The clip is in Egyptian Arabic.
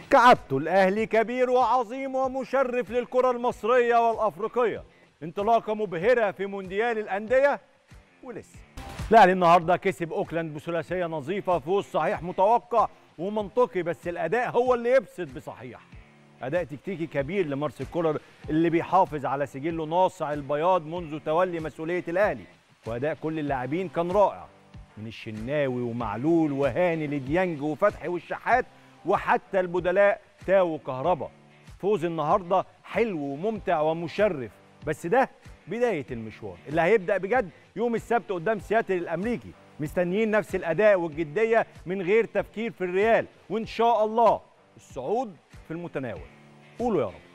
كعبته الاهلي كبير وعظيم ومشرف للكره المصريه والافريقيه انطلاقه مبهره في مونديال الانديه ولسه الاهلي النهارده كسب اوكلاند بثلاثيه نظيفه فوز صحيح متوقع ومنطقي بس الاداء هو اللي يبسط بصحيح اداء تكتيكي كبير لمارسيل كولر اللي بيحافظ على سجله ناصع البياض منذ تولي مسؤوليه الاهلي واداء كل اللاعبين كان رائع من الشناوي ومعلول وهاني لديانج وفتحي والشحات وحتى البدلاء تاو كهربا فوز النهارده حلو وممتع ومشرف بس ده بدايه المشوار اللي هيبدا بجد يوم السبت قدام سياتل الامريكي مستنيين نفس الاداء والجديه من غير تفكير في الريال وان شاء الله الصعود في المتناول قولوا يا رب